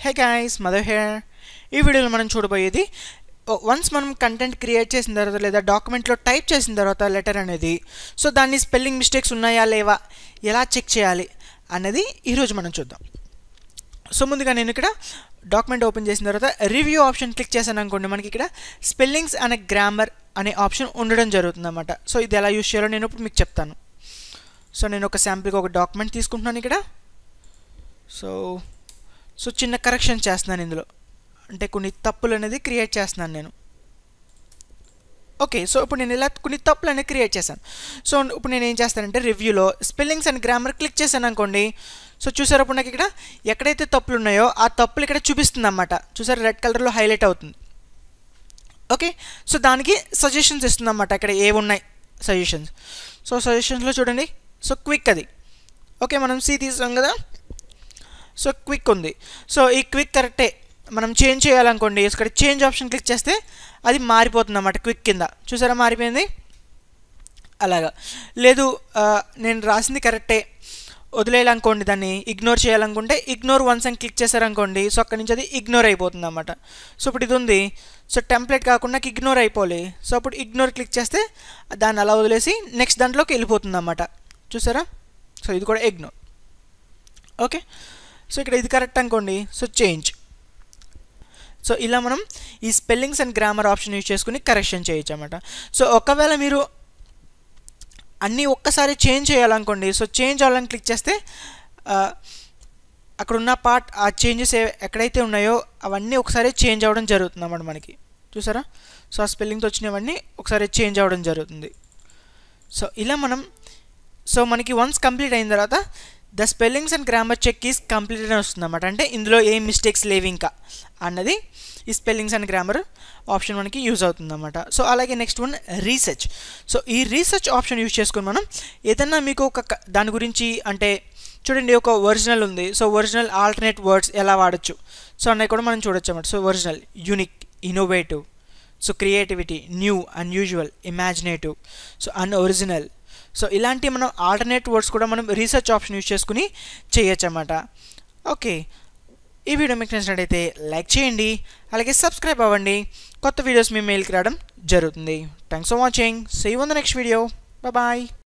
hey guys mother hair ఈ వీడియోలో మనం చూడబోయేది వన్స్ మనం కంటెంట్ క్రియేట్ చేసిన తర్వాత లేదా డాక్యుమెంట్లో టైప్ చేసిన తర్వాత లెటర్ అనేది సో దాన్ని స్పెల్లింగ్ మిస్టేక్స్ ఉన్నాయా లేవా ఎలా చెక్ చేయాలి అనేది ఈరోజు మనం చూద్దాం సో ముందుగా నేను ఇక్కడ డాక్యుమెంట్ ఓపెన్ చేసిన తర్వాత రివ్యూ ఆప్షన్ క్లిక్ చేశాను అనుకోండి మనకి ఇక్కడ స్పెల్లింగ్స్ అనే గ్రామర్ అనే ఆప్షన్ ఉండడం జరుగుతుంది అనమాట సో ఇది ఎలా యూస్ చేయాలో నేను ఇప్పుడు మీకు చెప్తాను సో నేను ఒక శాంపుల్గా ఒక డాక్యుమెంట్ తీసుకుంటున్నాను ఇక్కడ సో సో చిన్న కరెక్షన్ చేస్తున్నాను ఇందులో అంటే కొన్ని తప్పులు అనేది క్రియేట్ చేస్తున్నాను నేను ఓకే సో ఇప్పుడు నేను ఇలా కొన్ని తప్పులు అనేది క్రియేట్ చేశాను సో ఇప్పుడు నేను ఏం చేస్తానంటే రివ్యూలో స్పెల్లింగ్స్ అండ్ గ్రామర్ క్లిక్ చేశాను అనుకోండి సో చూసారు అప్పుడు నాకు ఇక్కడ ఎక్కడైతే తప్పులు ఉన్నాయో ఆ తప్పులు ఇక్కడ చూపిస్తుంది అన్నమాట చూసారు రెడ్ కలర్లో హైలైట్ అవుతుంది ఓకే సో దానికి సజెషన్స్ ఇస్తుంది అన్నమాట ఇక్కడ ఏవి ఉన్నాయి సజెషన్స్ సో సజెషన్స్లో చూడండి సో క్విక్ అది ఓకే మనం సి తీసాం కదా సో క్విక్ ఉంది సో ఈ క్విక్ కరెక్టే మనం చేంజ్ చేయాలనుకోండి ఇక్కడ చేంజ్ ఆప్షన్ క్లిక్ చేస్తే అది మారిపోతుంది అన్నమాట క్విక్ కింద చూసారా మారిపోయింది అలాగా లేదు నేను రాసింది కరెక్టే వదిలేయాలనుకోండి దాన్ని ఇగ్నోర్ చేయాలనుకుంటే ఇగ్నోర్ వన్స్ అని క్లిక్ చేశారనుకోండి సో అక్కడి నుంచి అది ఇగ్నోర్ అయిపోతుంది అన్నమాట సో ఇప్పుడు ఇది ఉంది సో టెంప్లెట్ కాకుండా నాకు ఇగ్నోర్ అయిపోలే సో అప్పుడు ఇగ్నోర్ క్లిక్ చేస్తే దాన్ని అలా వదిలేసి నెక్స్ట్ దాంట్లోకి వెళ్ళిపోతుంది అన్నమాట చూసారా సో ఇది కూడా ఇగ్నోర్ ఓకే సో ఇక్కడ ఇది కరెక్ట్ అనుకోండి సో చేంజ్ సో ఇలా మనం ఈ spellings and grammar option use చేసుకుని కరెక్షన్ చేయొచ్చు అనమాట సో ఒకవేళ మీరు అన్నీ ఒక్కసారి చేంజ్ చేయాలనుకోండి సో చేంజ్ అవ్వాలని క్లిక్ చేస్తే అక్కడ ఉన్న పార్ట్ ఆ చేంజెస్ ఎక్కడైతే ఉన్నాయో అవన్నీ ఒకసారి చేంజ్ అవ్వడం జరుగుతుంది అన్నమాట మనకి చూసారా సో ఆ స్పెల్లింగ్తో వచ్చినవన్నీ ఒకసారి చేంజ్ అవ్వడం జరుగుతుంది సో ఇలా మనం సో మనకి వన్స్ కంప్లీట్ అయిన తర్వాత the spellings and grammar check is complete అని వస్తుంది అనమాట అంటే ఇందులో ఏం మిస్టేక్స్ లేవు ఇంకా అన్నది ఈ స్పెల్లింగ్స్ అండ్ గ్రామర్ ఆప్షన్ మనకి యూజ్ అవుతుంది అనమాట సో అలాగే నెక్స్ట్ వన్ రీసెర్చ్ సో ఈ రీసెర్చ్ ఆప్షన్ యూజ్ చేసుకొని మనం ఏదన్నా మీకు ఒక దాని గురించి అంటే చూడండి ఒక ఒరిజినల్ ఉంది సో ఒరిజినల్ ఆల్టర్నేట్ వర్డ్స్ ఎలా వాడచ్చు సో అన్నవి కూడా మనం చూడొచ్చు అనమాట so original unique innovative so creativity new unusual imaginative so unoriginal so ఇలాంటి మనం ఆల్టర్నేట్ వర్డ్స్ కూడా మనం రీసెర్చ్ ఆప్షన్ యూజ్ చేసుకుని చేయొచ్చు అన్నమాట ఓకే ఈ వీడియో మీకు నచ్చినట్టయితే లైక్ చేయండి అలాగే సబ్స్క్రైబ్ అవ్వండి కొత్త వీడియోస్ మీ మెయిల్కి రావడం జరుగుతుంది thanks for watching see one the next video bye